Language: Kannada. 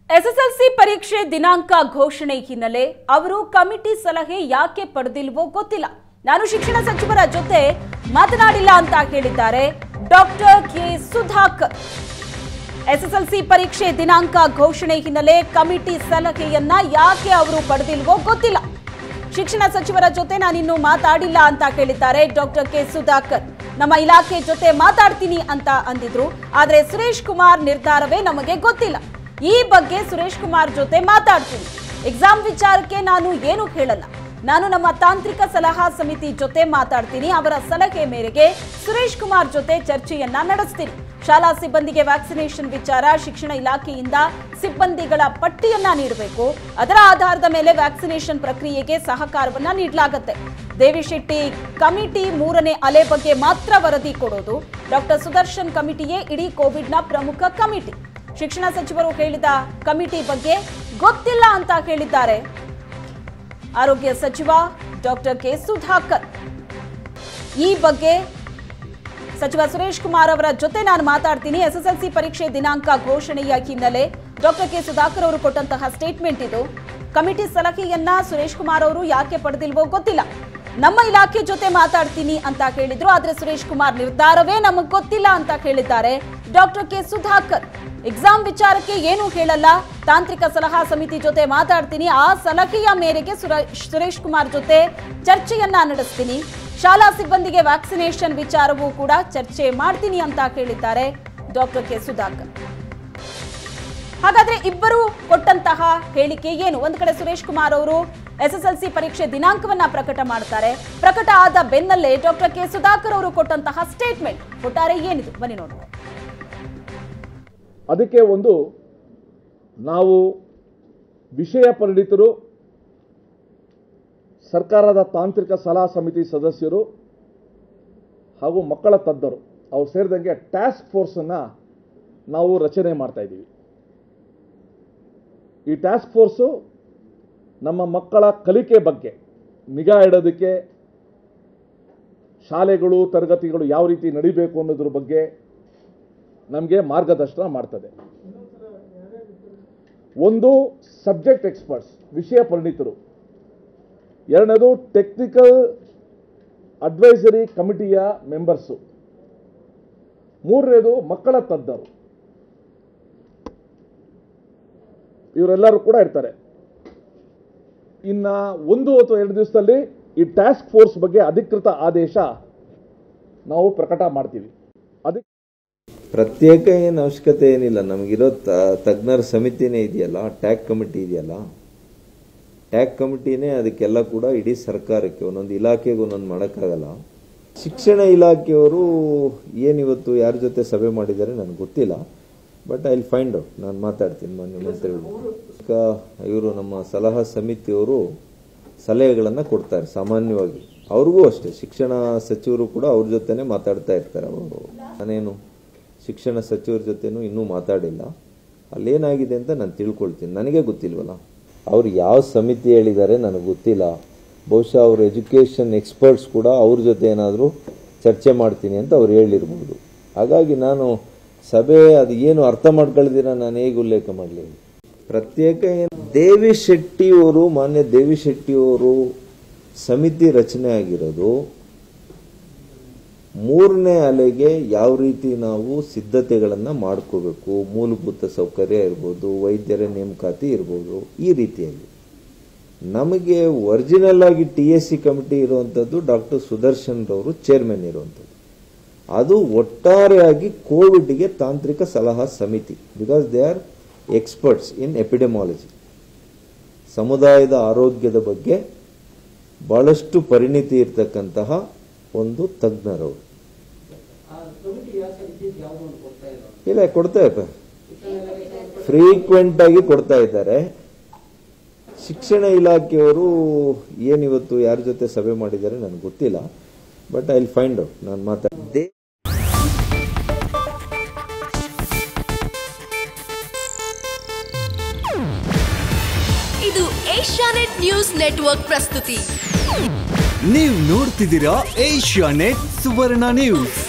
ಎಸ್ಎಸ್ಎಲ್ಸಿ ಪರೀಕ್ಷೆ ದಿನಾಂಕ ಘೋಷಣೆ ಹಿನ್ನೆಲೆ ಅವರು ಕಮಿಟಿ ಸಲಹೆ ಯಾಕೆ ಪಡೆದಿಲ್ವೋ ಗೊತ್ತಿಲ್ಲ ನಾನು ಶಿಕ್ಷಣ ಸಚಿವರ ಜೊತೆ ಮಾತನಾಡಿಲ್ಲ ಅಂತ ಹೇಳಿದ್ದಾರೆ ಡಾಕ್ಟರ್ ಕೆ ಸುಧಾಕರ್ ಎಸ್ಎಸ್ಎಲ್ಸಿ ಪರೀಕ್ಷೆ ದಿನಾಂಕ ಘೋಷಣೆ ಹಿನ್ನೆಲೆ ಕಮಿಟಿ ಸಲಹೆಯನ್ನ ಯಾಕೆ ಅವರು ಪಡೆದಿಲ್ವೋ ಗೊತ್ತಿಲ್ಲ ಶಿಕ್ಷಣ ಸಚಿವರ ಜೊತೆ ನಾನಿನ್ನು ಮಾತಾಡಿಲ್ಲ ಅಂತ ಹೇಳಿದ್ದಾರೆ ಡಾಕ್ಟರ್ ಕೆ ಸುಧಾಕರ್ ನಮ್ಮ ಇಲಾಖೆ ಜೊತೆ ಮಾತಾಡ್ತೀನಿ ಅಂತ ಅಂದಿದ್ರು ಆದ್ರೆ ಸುರೇಶ್ ಕುಮಾರ್ ನಿರ್ಧಾರವೇ ನಮಗೆ ಗೊತ್ತಿಲ್ಲ ಈ ಬಗ್ಗೆ ಸುರೇಶ್ ಕುಮಾರ್ ಜೊತೆ ಮಾತಾಡ್ತೀನಿ ಎಕ್ಸಾಮ್ ವಿಚಾರಕ್ಕೆ ನಾನು ಏನು ಹೇಳಲ್ಲ ನಾನು ನಮ್ಮ ತಾಂತ್ರಿಕ ಸಲಹಾ ಸಮಿತಿ ಜೊತೆ ಮಾತಾಡ್ತೀನಿ ಅವರ ಸಲಹೆ ಮೇರೆಗೆ ಸುರೇಶ್ ಕುಮಾರ್ ಜೊತೆ ಚರ್ಚೆಯನ್ನ ನಡೆಸ್ತೀನಿ ಶಾಲಾ ಸಿಬ್ಬಂದಿಗೆ ವ್ಯಾಕ್ಸಿನೇಷನ್ ವಿಚಾರ ಶಿಕ್ಷಣ ಇಲಾಖೆಯಿಂದ ಸಿಬ್ಬಂದಿಗಳ ಪಟ್ಟಿಯನ್ನ ನೀಡಬೇಕು ಅದರ ಆಧಾರದ ಮೇಲೆ ವ್ಯಾಕ್ಸಿನೇಷನ್ ಪ್ರಕ್ರಿಯೆಗೆ ಸಹಕಾರವನ್ನ ನೀಡಲಾಗುತ್ತೆ ದೇವಿಶೆಟ್ಟಿ ಕಮಿಟಿ ಮೂರನೇ ಅಲೆ ಬಗ್ಗೆ ಮಾತ್ರ ವರದಿ ಕೊಡೋದು ಡಾಕ್ಟರ್ ಸುದರ್ಶನ್ ಕಮಿಟಿಯೇ ಇಡೀ ಕೋವಿಡ್ನ ಪ್ರಮುಖ ಕಮಿಟಿ ಶಿಕ್ಷಣ ಸಚಿವರು ಹೇಳಿದ ಕಮಿಟಿ ಬಗ್ಗೆ ಗೊತ್ತಿಲ್ಲ ಅಂತ ಹೇಳಿದ್ದಾರೆ ಆರೋಗ್ಯ ಸಚಿವ ಡಾಕ್ಟರ್ ಕೆ ಸುಧಾಕರ್ ಈ ಬಗ್ಗೆ ಸಚಿವ ಸುರೇಶ್ ಕುಮಾರ್ ಅವರ ಜೊತೆ ನಾನು ಮಾತಾಡ್ತೀನಿ ಎಸ್ಎಸ್ಎಲ್ಸಿ ಪರೀಕ್ಷೆ ದಿನಾಂಕ ಘೋಷಣೆಯ ಹಿನ್ನೆಲೆ ಡಾಕ್ಟರ್ ಕೆ ಸುಧಾಕರ್ ಅವರು ಕೊಟ್ಟಂತಹ ಸ್ಟೇಟ್ಮೆಂಟ್ ಇದು ಕಮಿಟಿ ಸಲಹೆಯನ್ನ ಸುರೇಶ್ ಕುಮಾರ್ ಅವರು ಯಾಕೆ ಪಡೆದಿಲ್ವೋ ಗೊತ್ತಿಲ್ಲ ನಮ್ಮ ಇಲಾಖೆ ಜೊತೆ ಮಾತಾಡ್ತೀನಿ ಅಂತ ಹೇಳಿದ್ರು ಆದ್ರೆ ಸುರೇಶ್ ಕುಮಾರ್ ನಿರ್ಧಾರವೇ ನಮಗ್ ಗೊತ್ತಿಲ್ಲ ಅಂತ ಹೇಳಿದ್ದಾರೆ ಡಾಕ್ಟರ್ ಕೆ ಸುಧಾಕರ್ ಎಕ್ಸಾಮ್ ವಿಚಾರಕ್ಕೆ ಏನು ಹೇಳಲ್ಲ ತಾಂತ್ರಿಕ ಸಲಹಾ ಸಮಿತಿ ಜೊತೆ ಮಾತಾಡ್ತೀನಿ ಆ ಸಲಹೆಯ ಮೇರೆಗೆ ಸುರ- ಸುರೇಶ್ ಕುಮಾರ್ ಜೊತೆ ಚರ್ಚೆಯನ್ನ ನಡೆಸ್ತೀನಿ ಶಾಲಾ ಸಿಬ್ಬಂದಿಗೆ ವ್ಯಾಕ್ಸಿನೇಷನ್ ವಿಚಾರವೂ ಕೂಡ ಚರ್ಚೆ ಮಾಡ್ತೀನಿ ಅಂತ ಹೇಳಿದ್ದಾರೆ ಡಾಕ್ಟರ್ ಕೆ ಸುಧಾಕರ್ ಹಾಗಾದ್ರೆ ಇಬ್ಬರು ಕೊಟ್ಟಂತಹ ಹೇಳಿಕೆ ಏನು ಒಂದ್ ಕಡೆ ಸುರೇಶ್ ಕುಮಾರ್ ಅವರು ಎಸ್ಎಸ್ಎಲ್ಸಿ ಪರೀಕ್ಷೆ ದಿನಾಂಕವನ್ನ ಪ್ರಕಟ ಮಾಡ್ತಾರೆ ಪ್ರಕಟ ಆದ ಬೆನ್ನಲ್ಲೇ ಡಾಕ್ಟರ್ ಕೆ ಸುಧಾಕರ್ ಅವರು ಕೊಟ್ಟಂತಹ ಸ್ಟೇಟ್ಮೆಂಟ್ ಒಟ್ಟಾರೆ ಏನಿದು ಬನ್ನಿ ನೋಡುವ ಅದಕ್ಕೆ ಒಂದು ನಾವು ವಿಷಯ ಪರಿಣಿತರು ಸರ್ಕಾರದ ತಾಂತ್ರಿಕ ಸಲಹಾ ಸಮಿತಿ ಸದಸ್ಯರು ಹಾಗೂ ಮಕ್ಕಳ ತಜ್ಞರು ಅವ್ರು ಸೇರಿದಂಗೆ ಟಾಸ್ಕ್ ಫೋರ್ಸನ್ನು ನಾವು ರಚನೆ ಮಾಡ್ತಾ ಇದ್ದೀವಿ ಈ ಟಾಸ್ಕ್ ಫೋರ್ಸು ನಮ್ಮ ಮಕ್ಕಳ ಕಲಿಕೆ ಬಗ್ಗೆ ನಿಗಾ ಇಡೋದಕ್ಕೆ ಶಾಲೆಗಳು ತರಗತಿಗಳು ಯಾವ ರೀತಿ ನಡಿಬೇಕು ಅನ್ನೋದ್ರ ಬಗ್ಗೆ ನಮಗೆ ಮಾರ್ಗದರ್ಶನ ಮಾಡ್ತದೆ ಒಂದು ಸಬ್ಜೆಕ್ಟ್ ಎಕ್ಸ್ಪರ್ಟ್ಸ್ ವಿಷಯ ಪರಿಣಿತರು ಎರಡನೇದು ಟೆಕ್ನಿಕಲ್ ಅಡ್ವೈಸರಿ ಕಮಿಟಿಯ ಮೆಂಬರ್ಸು ಮೂರನೇದು ಮಕ್ಕಳ ತಜ್ಞರು ಇವರೆಲ್ಲರೂ ಕೂಡ ಇರ್ತಾರೆ ಇನ್ನ ಒಂದು ಅಥವಾ ಎರಡು ದಿವಸದಲ್ಲಿ ಈ ಟಾಸ್ಕ್ ಫೋರ್ಸ್ ಬಗ್ಗೆ ಅಧಿಕೃತ ಆದೇಶ ನಾವು ಪ್ರಕಟ ಮಾಡ್ತೀವಿ ಅದಕ್ಕೆ ಪ್ರತ್ಯೇಕ ಏನು ಅವಶ್ಯಕತೆ ಏನಿಲ್ಲ ನಮಗಿರೋ ತ- ತಜ್ಞರ ಸಮಿತಿನೇ ಇದೆಯಲ್ಲ ಟ್ಯಾಗ್ ಕಮಿಟಿ ಇದೆಯಲ್ಲ ಟ್ಯಾಗ್ ಕಮಿಟಿನೇ ಅದಕ್ಕೆಲ್ಲ ಕೂಡ ಇಡೀ ಸರ್ಕಾರಕ್ಕೆ ಒಂದೊಂದು ಇಲಾಖೆಗೆ ಒಂದೊಂದು ಮಾಡೋಕ್ಕಾಗಲ್ಲ ಶಿಕ್ಷಣ ಇಲಾಖೆಯವರು ಏನಿವತ್ತು ಯಾರ ಜೊತೆ ಸಭೆ ಮಾಡಿದ್ದಾರೆ ನನಗೆ ಗೊತ್ತಿಲ್ಲ ಬಟ್ ಐ ಫೈಂಡ್ ಔಟ್ ನಾನು ಮಾತಾಡ್ತೀನಿ ಮಾನ್ಯ ಮಂತ್ರಿಗಳು ಇವರು ನಮ್ಮ ಸಲಹಾ ಸಮಿತಿಯವರು ಸಲಹೆಗಳನ್ನು ಕೊಡ್ತಾರೆ ಸಾಮಾನ್ಯವಾಗಿ ಅವ್ರಿಗೂ ಅಷ್ಟೇ ಶಿಕ್ಷಣ ಸಚಿವರು ಕೂಡ ಅವ್ರ ಜೊತೆನೆ ಮಾತಾಡ್ತಾ ಇರ್ತಾರೆ ಅವರು ನಾನೇನು ಶಿಕ್ಷಣ ಸಚಿವರ ಜೊತೆನೂ ಇನ್ನೂ ಮಾತಾಡಿಲ್ಲ ಅಲ್ಲೇನಾಗಿದೆ ಅಂತ ನಾನು ತಿಳ್ಕೊಳ್ತೀನಿ ನನಗೆ ಗೊತ್ತಿಲ್ವಲ್ಲ ಅವ್ರು ಯಾವ ಸಮಿತಿ ಹೇಳಿದ್ದಾರೆ ನನಗೆ ಗೊತ್ತಿಲ್ಲ ಬಹುಶಃ ಅವ್ರ ಎಜುಕೇಷನ್ ಎಕ್ಸ್ಪರ್ಟ್ಸ್ ಕೂಡ ಅವ್ರ ಜೊತೆ ಏನಾದರೂ ಚರ್ಚೆ ಮಾಡ್ತೀನಿ ಅಂತ ಅವ್ರು ಹೇಳಿರ್ಬೋದು ಹಾಗಾಗಿ ನಾನು ಸಭೆ ಅದು ಏನು ಅರ್ಥ ಮಾಡ್ಕೊಳ್ದಿರ ನಾನು ಹೇಗೆ ಉಲ್ಲೇಖ ಮಾಡಲಿ ಪ್ರತ್ಯೇಕ ಏನು ದೇವಿ ಶೆಟ್ಟಿಯವರು ಮಾನ್ಯ ದೇವಿ ಶೆಟ್ಟಿಯವರು ಸಮಿತಿ ರಚನೆ ಆಗಿರೋದು ಮೂರನೇ ಅಲೆಗೆ ಯಾವ ರೀತಿ ನಾವು ಸಿದ್ಧತೆಗಳನ್ನು ಮಾಡ್ಕೋಬೇಕು ಮೂಲಭೂತ ಸೌಕರ್ಯ ಇರ್ಬೋದು ವೈದ್ಯರ ನೇಮಕಾತಿ ಇರ್ಬೋದು ಈ ರೀತಿಯಾಗಿ ನಮಗೆ ಒರಿಜಿನಲ್ ಆಗಿ ಟಿ ಎಸ್ ಸಿ ಕಮಿಟಿ ಇರುವಂಥದ್ದು ಡಾಕ್ಟರ್ ಸುದರ್ಶನ್ ರವರು ಚೇರ್ಮನ್ ಇರುವಂಥದ್ದು ಅದು ಒಟ್ಟಾರೆಯಾಗಿ ಕೋವಿಡ್ಗೆ ತಾಂತ್ರಿಕ ಸಲಹಾ ಸಮಿತಿ because they are experts in epidemiology ಸಮುದಾಯದ ಆರೋಗ್ಯದ ಬಗ್ಗೆ ಬಹಳಷ್ಟು ಪರಿಣಿತಿ ಇರ್ತಕ್ಕಂತಹ ಒಂದು ತಜ್ಞರವರು ಇಲ್ಲ ಕೊಡ್ತಾ ಇದ್ದಾರೆ ಫ್ರೀಕ್ವೆಂಟ್ ಆಗಿ ಕೊಡ್ತಾ ಇದ್ದಾರೆ ಶಿಕ್ಷಣ ಇಲಾಖೆಯವರು ಏನಿವತ್ತು ಯಾರ ಜೊತೆ ಸಭೆ ಮಾಡಿದ್ದಾರೆ ನನಗೆ ಗೊತ್ತಿಲ್ಲ ಬಟ್ ಐ ಫೈಂಡ್ ಔಟ್ ನಾನು ಮಾತಾಡ್ದೆ ಇದು ಏಷ್ಯಾನೆಟ್ ನ್ಯೂಸ್ ನೆಟ್ವರ್ಕ್ ಪ್ರಸ್ತುತಿ ನೀವು ನೋಡ್ತಿದ್ದೀರಾ ಏಷ್ಯಾ ನೆಟ್ ಸುವರ್ಣ ನ್ಯೂಸ್